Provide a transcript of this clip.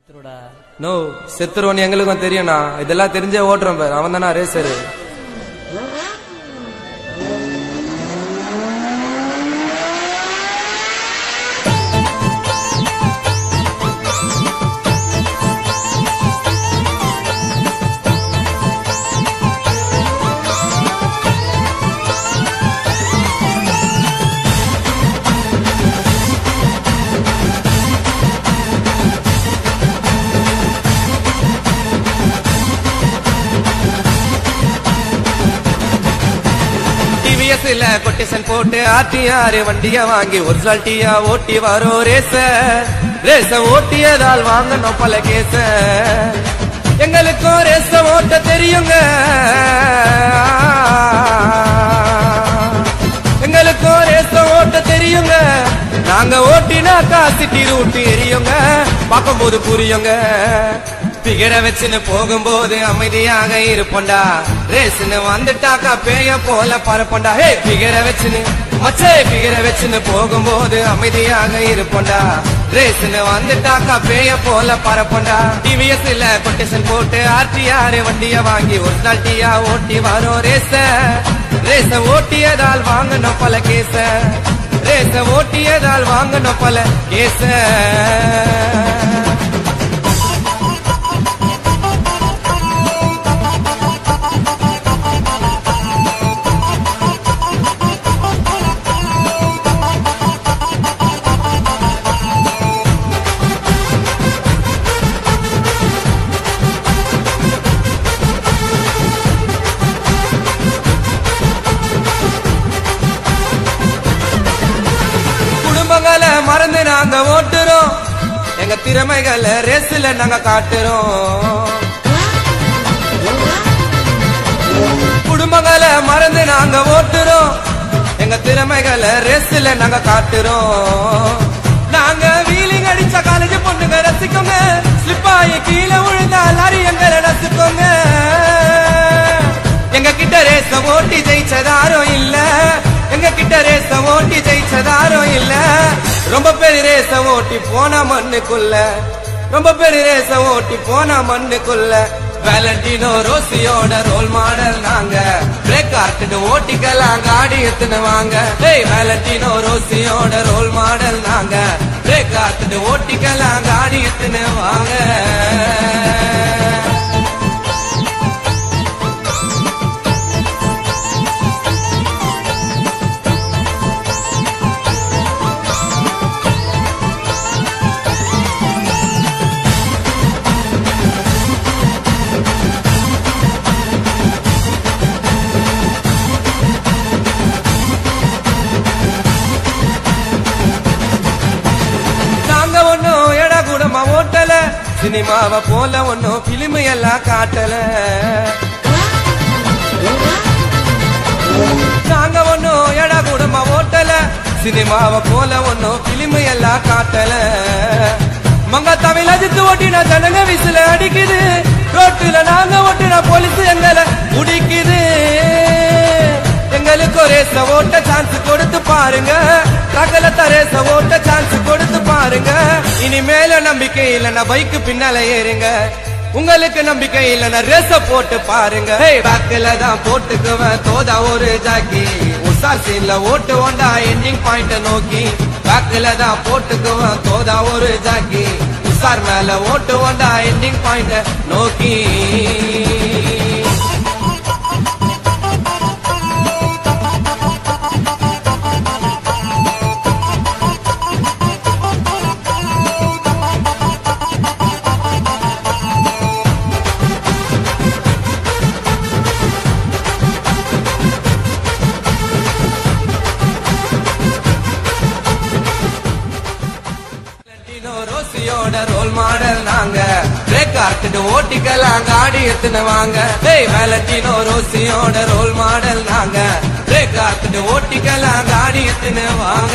no செத்துருவன் எங்களுக்கும் தெரியும்ண்ணா இதெல்லாம் தெரிஞ்சே ஓட்டுறோம் பாரு அவன் தானா ரேசரு டிவிஎஸ்ல கொட்டேஷன் போட்டு ஆர்டிஆர் வண்டிய வாங்கி ஒரிஜினல் டீயா ஓட்டி வரோம் ரேச ரேச ஓட்டியதால் வாங்கணும் பல கேச எங்களுக்கும் ரேச ஓட்ட தெரியுங்க எங்களுக்கும் ரேச ஓட்ட தெரியுங்க நாங்க ஓட்டினாக்கா சிட்டி ரூட்டு எரியுங்க பார்க்கும்போது புரியுங்க பிகரை வச்சுன்னு போகும்போது அமைதியாக இருப்போண்டா ரேஸ்னு வந்துட்டாக்கா பேய போல பரப்போண்டா ஹே பிகரை வச்சுன்னு மச்சே பிகரை வச்சுன்னு போகும்போது அமைதியாக இருப்போண்டா ரேஸ்னு வந்துட்டாக்கா பேய போல பரப்போண்டா டிவிஎஸ் இல்ல கொட்டேஷன் போட்டு ஆர்டிஆர் வண்டிய வாங்கி ஒரு நாள் டீயா ஓட்டி வரோம் ரேச ரேச ஓட்டியதால் வாங்கணும் பல கேச ரேச ஓட்டியதால் வாங்கணும் பல கேச குடும்பங்களை மறந்து நாங்க ஓட்டுறோம் எங்க திறமைகளை ரேஸ்ல நாங்க காட்டுறோம் குடும்பங்களை மறந்து நாங்க ஓட்டுறோம் எங்க திறமைகளை ரேஸ்ல நாங்க காட்டுறோம் நாங்க வீலிங் அடிச்ச காலேஜ் பொண்ணுங்க ரசிக்கோங்க ஸ்லிப் ஆகி கீழே விழுந்தா லாரி எங்களை ரசிக்கோங்க எங்க கிட்ட ரேச ஓட்டி ஜெயிச்சதாரும் இல்ல எங்க கிட்ட ரேச ஓட்டி ஜெயிச்சதாரும் இல்ல ரொம்ப பேர் ரேச ஓட்டி போன மண்ணுக்குள்ள ரொம்ப பேர் ரேச ஓட்டி போன மண்ணுக்குள்ள வேலண்டினோ ரோசியோட ரோல் மாடல் நாங்க பிரேக் ஆர்ட்டு ஓட்டிக்கலாம் காடி எத்துன வாங்க டேய் வேலண்டினோ ரோசியோட ரோல் மாடல் நாங்க பிரேக் ஆர்ட்டு ஓட்டிக்கலாம் காடி எத்துன வாங்க நாங்க ஒன்னும் எட கூடமா ஓட்டல சினிமாவை போல ஒன்னும் பிலிமு எல்லாம் காட்டல நாங்க ஒன்னும் எட கூடமா ஓட்டல சினிமாவை போல ஒன்னும் பிலிமு எல்லாம் காட்டல மங்க தமிழ் அஜித்து ஓட்டின ஜனங்க விசில அடிக்குது ரோட்டுல நாங்க ஓட்டின போலீஸ் எங்களை முடிக்குது எங்களுக்கு ரேச ஓட்ட சான்ஸ் கொடுத்து பாருங்க ரகலத்த ரேச ஓட்ட சான்ஸ் கொடுத்து பாருங்க இனிமேல நம்பிக்கை இல்லைன்னா பைக்கு பின்னால ஏறுங்க உங்களுக்கு நம்பிக்கை இல்லைன்னா ரேச போட்டு பாருங்க பேக்கில தான் போட்டுக்குவேன் தோதா ஒரு ஜாக்கி உசார் சீன்ல ஓட்டு ஓண்டா எண்டிங் பாயிண்ட் நோக்கி பேக்கில தான் போட்டுக்குவேன் தோதா ஒரு ஜாக்கி உசார் மேல ஓட்டு ஓண்டா எண்டிங் பாயிண்ட் நோக்கி வேலண்டினோ ரோசியோட ரோல் மாடல் நாங்க பிரேக் ஆர்ட்டு ஓட்டிக்கலாம் காடி எத்துன வாங்க டேய் வேலண்டினோ ரோசியோட ரோல் மாடல் நாங்க பிரேக் ஆர்ட்டு ஓட்டிக்கலாம் காடி எத்துன வாங்க